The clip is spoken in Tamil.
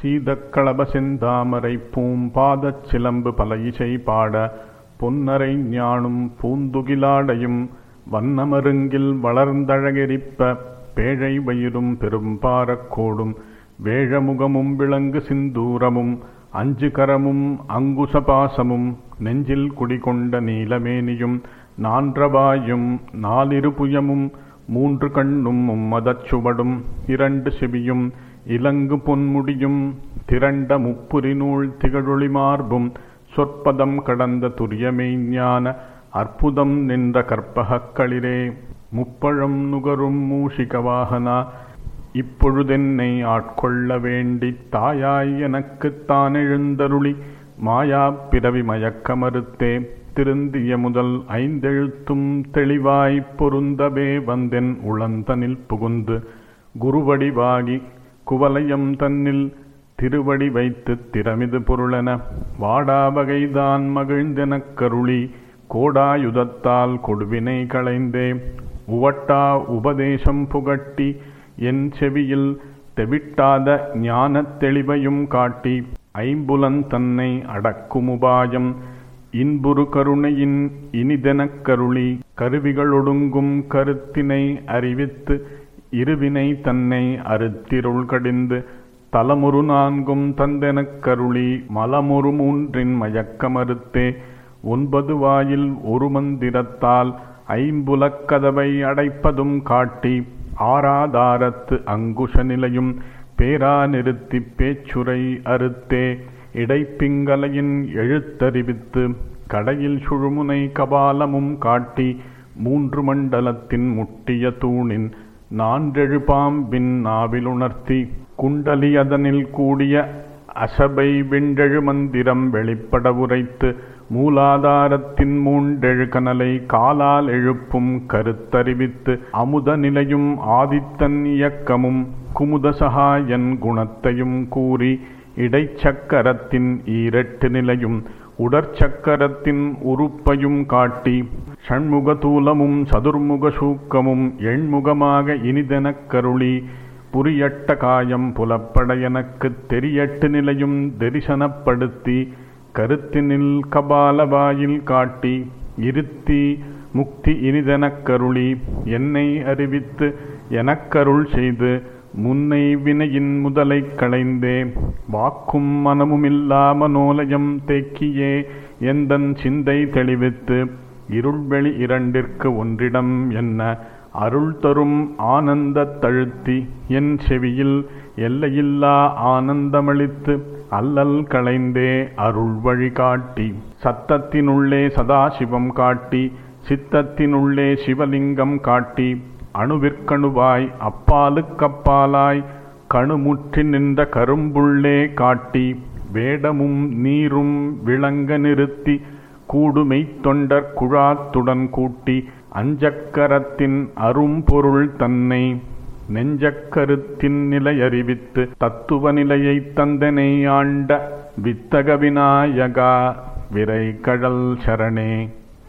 சீதக்களப செந்தாமரை பூம்பாதச் சிலம்பு பல இசை பாட பொன்னரை ஞானும் பூந்துகிலாடையும் வண்ணமருங்கில் வளர்ந்தழகெரிப்ப பேழை வயிறும் பெரும்பாரக்கோடும் வேழமுகமும் விளங்கு சிந்தூரமும் அஞ்சு கரமும் அங்குசபாசமும் நெஞ்சில் குடிகொண்ட நீலமேனியும் நான்றவாயும் நாலிரு புயமும் மூன்று கண்ணும் மும்மதச் சுவடும் இரண்டு செவியும் இலங்கு பொன்முடியும் திரண்ட முப்புரிநூல் திகழொளி மார்பும் சொற்பதம் கடந்த துரியமெய்ஞான அற்புதம் நின்ற கற்பகக் களிரே முப்பழம் நுகரும் மூஷிக வாகனா இப்பொழுதென்னை ஆட்கொள்ள வேண்டித் தாயாய் எனக்குத் தானெழுந்தருளி மாயாப் பிறவி மயக்க மறுத்தே திருந்திய முதல் ஐந்தெழுத்தும் தெளிவாய்ப் பொருந்தவே வந்தென் உளந்தனில் புகுந்து குருவடிவாகி குவலயம் தன்னில் திருவடி வைத்துத் திறமிது பொருளென வாடாவகைதான் மகிழ்ந்தெனக் கருளி கோடாயுதத்தால் கொடுவினை களைந்தே உவட்டா உபதேசம் புகட்டி என் செவியில் தெவிட்டாத ஞானத் தெளிவையும் காட்டி ஐம்புலன் தன்னை அடக்குமுபாயம் இன்புறு கருணையின் இனிதெனக் கருளி கருவிகளொடுங்கும் கருத்தினை அறிவித்து இருவினை தன்னை அறுத்திருள் கடிந்து தலமுறு நான்கும் தந்தெனக் கருளி மலமுறு மூன்றின் மயக்க மறுத்தே ஒன்பது வாயில் ஒரு மந்திரத்தால் ஐம்புலக் கதவை அடைப்பதும் காட்டி ஆராதாரத்து அங்குஷ நிலையும் பேரா நிறுத்திப் பேச்சுரை அறுத்தே இடைப்பிங்கலையின் எழுத்தறிவித்து கடையில் சுழுமுனை கபாலமும் காட்டி மூன்று மண்டலத்தின் முட்டிய தூணின் நான்றெழு பாம்பின் நாவிலுணர்த்தி குண்டலி அதனில் கூடிய அசபை விண்டெழு மந்திரம் வெளிப்பட உரைத்து மூலாதாரத்தின் மூண்டெழு கனலை காலால் எழுப்பும் கருத்தறிவித்து அமுத நிலையும் ஆதித்தன் இயக்கமும் குமுத சகாயன் குணத்தையும் கூறி இடைச்சக்கரத்தின் ஈரெட்டு நிலையும் உடற்சக்கரத்தின் உறுப்பையும் காட்டி ஷண்முகதூலமும் சதுர்முக சூக்கமும் எண்முகமாக இனிதெனக் கருளி புரியட்ட காயம் புலப்பட எனக்குத் தெரியட்டு நிலையும் தரிசனப்படுத்தி கருத்தினில் கபாலவாயில் காட்டி இருத்தி முக்தி இனிதெனக் கருளி என்னை அறிவித்து எனக்கருள் செய்து முன்னை வினையின் முதலைக் களைந்தே வாக்கும் மனமுமில்லா மனோலயம் தேக்கியே எந்தன் சிந்தை தெளிவித்து இருள்வெளி இரண்டிற்கு ஒன்றிடம் என்ன அருள் தரும் ஆனந்தத் தழுத்தி என் செவியில் எல்லையில்லா ஆனந்தமளித்து அல்லல் களைந்தே அருள் வழி காட்டி சத்தத்தினுள்ளே சதாசிவம் காட்டி சித்தத்தினுள்ளே சிவலிங்கம் காட்டி அணுவிற்கணுவாய் அப்பாலுக்கப்பாலாய் கணுமுற்றி நின்ற கரும்புள்ளே காட்டி வேடமும் நீரும் விளங்க நிறுத்தி கூடுமெய்த் தொண்டர் குழாத்துடன் கூட்டி அஞ்சக்கரத்தின் அரும்பொருள் தன்னை நெஞ்சக்கருத்தின் நிலையறிவித்து தத்துவ நிலையைத் தந்தனை ஆண்ட வித்தக விநாயகா விரைகழல் சரணே